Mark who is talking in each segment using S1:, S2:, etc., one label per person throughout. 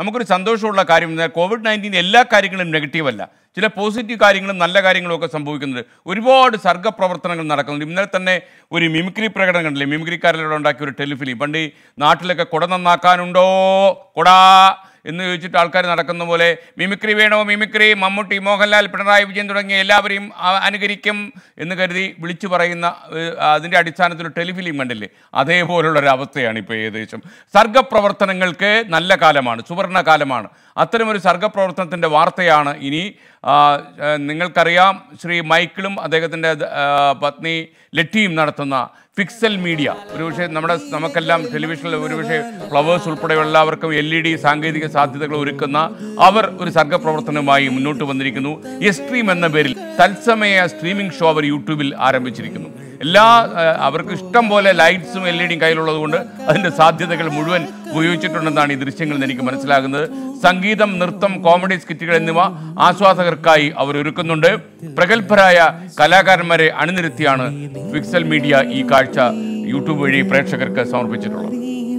S1: നമുക്കൊരു സന്തോഷമുള്ള കാര്യം എന്നാൽ കോവിഡ് നയൻറ്റീൻ എല്ലാ കാര്യങ്ങളും നെഗറ്റീവ് അല്ല ചില പോസിറ്റീവ് കാര്യങ്ങളും നല്ല കാര്യങ്ങളും ഒക്കെ സംഭവിക്കുന്നുണ്ട് ഒരുപാട് സർഗ്ഗപ്രവർത്തനങ്ങൾ നടക്കുന്നുണ്ട് ഇന്നലെ തന്നെ ഒരു മിമിക്രി പ്രകടനം കണ്ടില്ലേ മിമിക്രിക്കാരിലൂടെ ഉണ്ടാക്കിയ ഒരു ടെലിഫിലിം പണ്ട് ഈ നാട്ടിലൊക്കെ കുട നന്നാക്കാനുണ്ടോ കുടാ എന്ന് ചോദിച്ചിട്ട് ആൾക്കാർ നടക്കുന്ന പോലെ മിമിക്രി വേണോ മിമിക്രി മമ്മൂട്ടി മോഹൻലാൽ പിണറായി വിജയൻ തുടങ്ങിയ എല്ലാവരെയും ആ, അനുകരിക്കും എന്ന് കരുതി വിളിച്ചു പറയുന്ന ഏഹ്, അതിൻ്റെ അടിസ്ഥാനത്തിൽ ഒരു ടെലിഫിലിം കണ്ടില്ലേ അതേപോലുള്ള ഒരു അവസ്ഥയാണ് ഇപ്പോൾ ഏകദേശം സർഗപ്രവർത്തനങ്ങൾക്ക് നല്ല കാലമാണ് സുവർണ കാലമാണ് അത്തരമൊരു സർഗപ്രവർത്തനത്തിൻ്റെ വാർത്തയാണ് ഇനി ആ, ആ, നിങ്ങൾക്കറിയാം ശ്രീ മൈക്കിളും അദ്ദേഹത്തിൻ്റെ ആ, പത്നി ലറ്റിയും നടത്തുന്ന ഫിക്സൽ മീഡിയ ഒരുപക്ഷെ നമ്മുടെ നമുക്കെല്ലാം ടെലിവിഷനിൽ ഒരുപക്ഷെ ഫ്ലവേഴ്സ് ഉൾപ്പെടെയുള്ള എല്ലാവർക്കും എൽ ഇ ഡി സാങ്കേതിക സാധ്യതകൾ ഒരുക്കുന്ന അവർ ഒരു സർഗപ്രവർത്തനവുമായി മുന്നോട്ട് വന്നിരിക്കുന്നു എസ്ട്രീം എന്ന പേരിൽ തത്സമയ സ്ട്രീമിംഗ് ഷോ അവർ യൂട്യൂബിൽ ആരംഭിച്ചിരിക്കുന്നു എല്ലാ ആ, അവർക്ക് ഇഷ്ടം പോലെ ലൈറ്റ്സും എൽ ഇ ഡിയും കയ്യിലുള്ളത് കൊണ്ട് അതിൻ്റെ സാധ്യതകൾ മുഴുവൻ ഉപയോഗിച്ചിട്ടുണ്ടെന്നാണ് ഈ ദൃശ്യങ്ങളിൽ നിന്ന് എനിക്ക് മനസ്സിലാകുന്നത് സംഗീതം നൃത്തം കോമഡി സ്കിറ്റുകൾ എന്നിവ ആസ്വാദകർക്കായി അവർ ഒരുക്കുന്നുണ്ട് പ്രഗത്ഭരായ കലാകാരന്മാരെ അണിനിരത്തിയാണ് പിക്സൽ മീഡിയ ഈ കാഴ്ച യൂട്യൂബ് വഴി പ്രേക്ഷകർക്ക് സമർപ്പിച്ചിട്ടുള്ളത്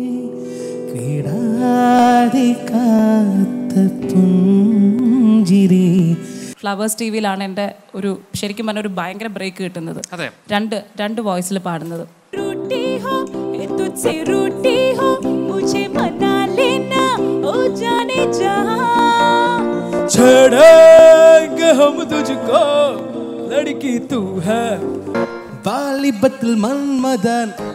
S2: കിടാതെ കാത്ത പുഞ്ചിരി
S3: ഫ്ലവേഴ്സ് ടി വിയിലാണ് എൻ്റെ ഒരു ശരിക്കും പറഞ്ഞ ഒരു ഭയങ്കര ബ്രേക്ക് കിട്ടുന്നത്
S1: അതെ.
S3: രണ്ട് രണ്ട് വോയിസിൽ പാടുന്നത്
S4: रूठी हो मैं तुझसे रूठी हो मुझे मना लेना ओ जाने जहां
S2: छेड़ेंगे हम तुझको लड़की तू है बाली बतल मनमदन